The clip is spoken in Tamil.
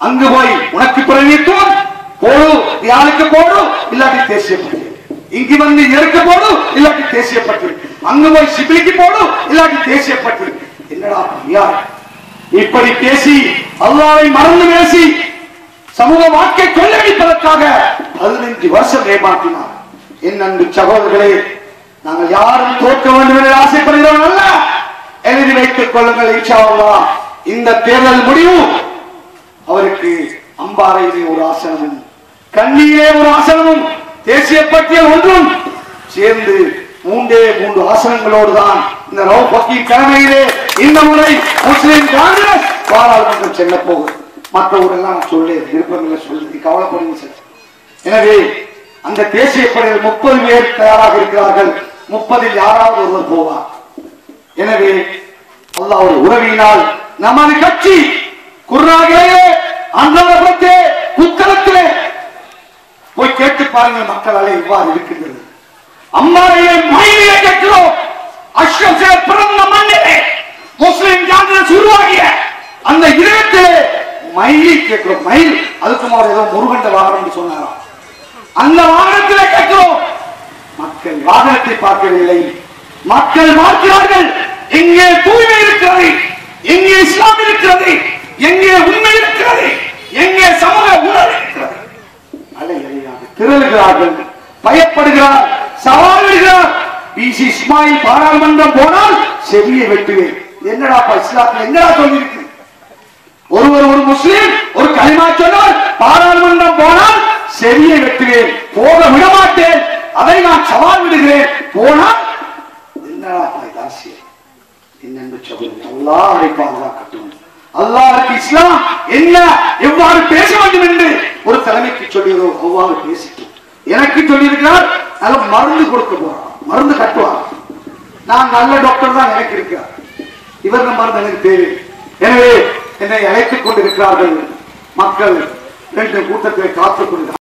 அங்கு போய் உனக்கு பிரதிநிதித்துவம் போடு யாருக்கு போடு இல்லாட்டி தேசிய பட்டியல் இங்கு வந்து எருக்கு போடு இல்லாட்டி தேசிய பட்டியல் அங்கு போய் சிபிலிக்கு போடு இல்லாட்டி தேசிய பட்டியல் என்னடா யார் இப்படி பேசி அல்லாவை மறந்து பேசி சமூக வாழ்க்கை கொள்ளடிப்பதற்காக பதினைஞ்சு வருஷம் ஏமாற்றினார் என் அன்பு சகோதரர்களே நாங்கள் யாரும் தோற்க வேண்டும் என்று ஆசைப்படுகிறோம் அல்ல எழுதி வைத்துக் கொள்ளுங்கள் இன்ஷா அல்லாஹ். இந்த தேர்தல் முடிவு அவருக்கு அம்பாறையிலே ஒரு ஆசனமும் கண்ணியிலே ஒரு ஆசனமும் தேசிய பட்டியல் ஒன்றும் சேர்ந்து மூன்றே மூன்று ஆசனங்களோடு தான் இந்த ரவு பக்கி கிழமையிலே இந்த முறை முஸ்லிம் காங்கிரஸ் பாராளுமன்றம் செல்ல போகுது மற்ற ஊரெல்லாம் சொல்லி விருப்பங்களை சொல்லி கவலைப்படுங்க சார் எனவே அந்த தேசிய படையில் முப்பது பேர் தயாராக இருக்கிறார்கள் முப்பதில் யாராவது ஒருவர் போவார் எனவே அல்லாஹ்வுடைய உறவினால் நமது கட்சி குர்நாகிலே அன்றாடபுரத்தே புத்தகத்திலே போய் கேட்டு பாருங்கள் மக்கள் அலை இவ்வாறு இருக்கின்றது அம்மாவையே மயிலே கேட்கிறோம் அஷ்ரம் சேர் பிறந்த மண்ணிலே முஸ்லிம் காங்கிரஸ் உருவாகிய அந்த இதயத்திலே மயிலை கேட்கிறோம் மயில் அதுக்கு அவர் ஏதோ முருகண்ட வாகனம் சொன்னாராம் அந்த வாகனத்திலே கேட்கிறோம் மக்கள் வாகனத்தை பார்க்கவில்லை மக்கள் பார்க்கிறார்கள் எங்கே தூய்மை இருக்கிறது எங்கே இஸ்லாம் இருக்கிறது எங்கே உண்மை இருக்கிறது எங்கே சமூக உணர்வு இருக்கிறது அலையலையாக திரளுகிறார்கள் பயப்படுகிறார் சவாலிடுகிறார் பிசி இஸ்மாயில் பாராளுமன்றம் போனால் செவியை வெட்டுவேன் என்னடாப்பா இஸ்லாத்தில் என்னடா சொல்லியிருக்கு ஒருவர் ஒரு முஸ்லீம் ஒரு களிமா சொன்னால் பாராளுமன்றம் போனால் செவியை வெட்டுவேன் போக விட மாட்டேன் அதை நான் சவால் விடுகிறேன் போனால் என்னடாப்பா இது அரசியல் என்னென்று சொல்லுங்கள் அல்லாஹ் அவரை பாதுகாக்கட்டும் அல்லாஹ்வுக்கு இஸ்லாம் என்ன எவ்வாறு பேச வேண்டும் என்று ஒரு தலைமைக்கு சொல்லியதோ அவ்வாறு பேசிட்டு எனக்கு சொல்லியிருக்கிறார் நல்ல மருந்து கொடுக்க போறார் மருந்து கட்டுவார் நான் நல்ல டாக்டர் தான் எனக்கு இருக்கிறார் இவர் மருந்து எனக்கு தேவை எனவே என்னை அழைத்துக் கொண்டிருக்கிறார்கள் மக்கள் ரெண்டு கூட்டத்தை காத்துக் கொண்டு